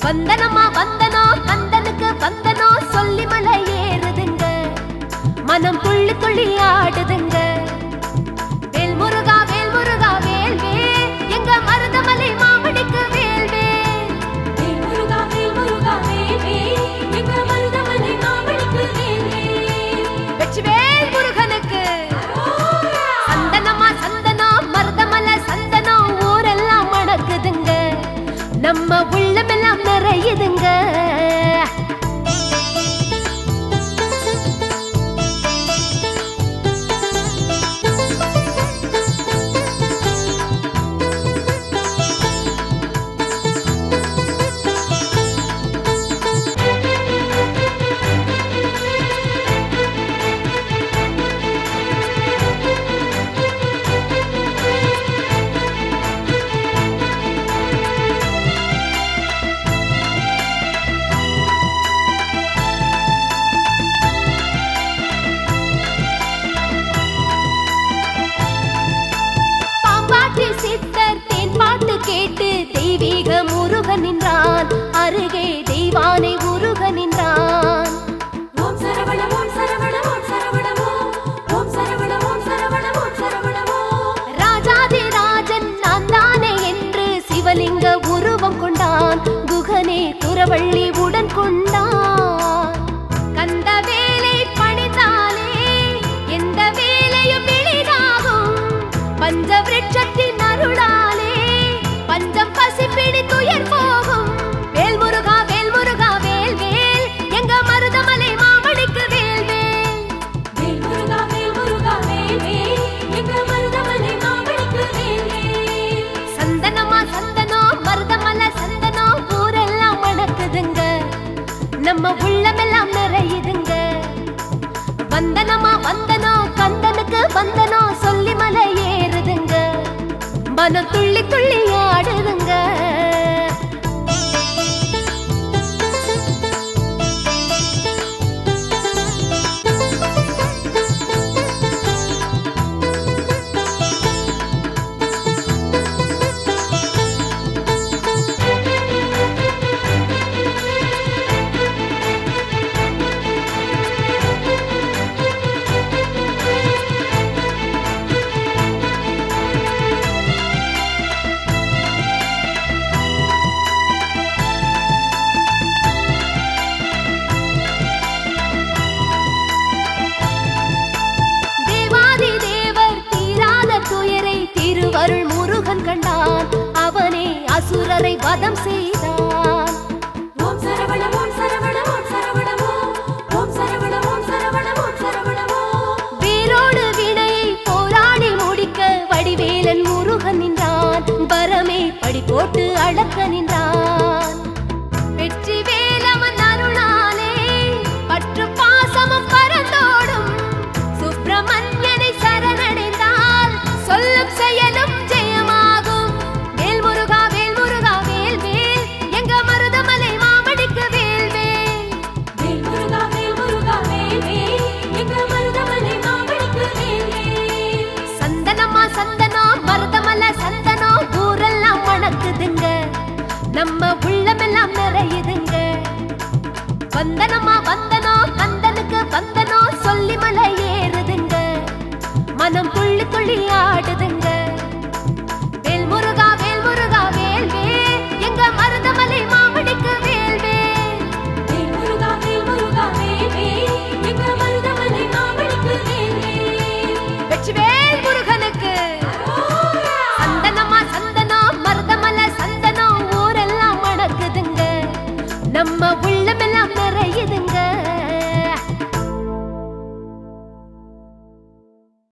வந்தனமா வந்தனோ கந்தனுக்கு வந்தனோ சொல்லி மலை ஏறுதுங்க மனம் துள்ளி துள்ளி ஆடுதுங்க வேல் முருகா வேல் முருகா வேல் வேல் எங்க மருதமலை மாமடிக்கு வேல் வேல் வேல் முருகா வேல் முருகா வேல் வேல் எங்க மருதமலை மாமணிக்கு வேல் வேல் வெற்றி வேல் முருகனுக்கு சந்தனமா சந்தனம் மருதமலை சந்தனம் ஊரெல்லாம் மணக்குதுங்க நம்ம உள்ளமெல்லாம் நிறையுதுங்க பாம்பாட்டி சித்தர் தேன் பாட்டு கேட்டு தெய்வீக முருகன் நின்றான் அருகே தெய்வானை முருகன் நின்றான் ஓம் சரவண ஓம் சரவண ஓம் சரவண ஓம் ஓம் சரவண ஓம் சரவண ஓம் சரவண ஓம் ராஜாதி ராஜன் நான் தானே என்று சிவலிங்க உருவம் கொண்டான் குகனே குரவள்ளி உடன் கொண்டான் கந்த வேலை பணித்தாலே எந்த வேலையும் எளிதாகும் பஞ்ச விருட்சத்தின் அருளாலே பஞ்சம் பசி பிடித்துயர் போகும் வேல் முருகா வேல் முருகா வேல் வேல் எங்க மருதமலை மாமணிக்கு வேல் வேல் வேல் முருகா வேல் முருகா வேல் வேல் எங்க மருதமலை மாமணிக்கு வேல் வேல் சந்தனமா சந்தனம் மருதமலை சந்தனம் ஊரெல்லாம் மணக்குதுங்க நம்ம உள்ளமெல்லாம் நிறையுதுங்க வந்தனமா வந்தனோ கந்தனுக்கு வந்தனோ சொல்லி மலை ஏறுதுங்க மனம் துள்ளி துள்ளி ஆடுதுங்க தேவாதி தேவர் தீராத துயரை திருவருள் முருகன் கண்டான் அவனே அசுரரை வதம் செய்தான் ஓம் சரவண ஓம் சரவண ஓம் சரவண ஓம் ஓம் சரவண ஓம் சரவண ஓம் சரவண ஓம் வேரோடு வினையை போராடி முடிக்க வடிவேலன் முருகன் நின்றான் பரமே படி போட்டு அளக்க நின்றான் வெற்றி வேலவன் அருளாலே பற்று பாசமும் பரந்தோடும் சுப்பிரமணியனை சரணடைந்தால் சொல்லும் செயலும் ஜெயமாகும் வேல் முருகா வேல் முருகா வேல் வேல் எங்க மருதமலை மாமடிக்கு வேல் வேல் வேல் முருகா வேல் முருகா வேல் வேல் எங்க மருதமலை மாமணிக்கு வேல் வேல் சந்தனமா சந்தனம் மருதமலை சந்தனம் ஊரெல்லாம் மணக்குதுங்க நம்ம உள்ளமெல்லாம் நிறையுதுங்க வந்தனமா வந்தனோ கந்தனுக்கு வந்தனோ சொல்லி மலை ஏறுதுங்க மனம் துள்ளி துள்ளி ஆடுதுங்க வேல் முருகா வேல் முருகா வேல் வேல் எங்க மருதமலை மாமடிக்கு வேல் வேல் வேல் முருகா வேல் முருகா வேல் வேல் எங்க மருதமலை மாமணிக்கு வேல் வேல் வெற்றி வேல்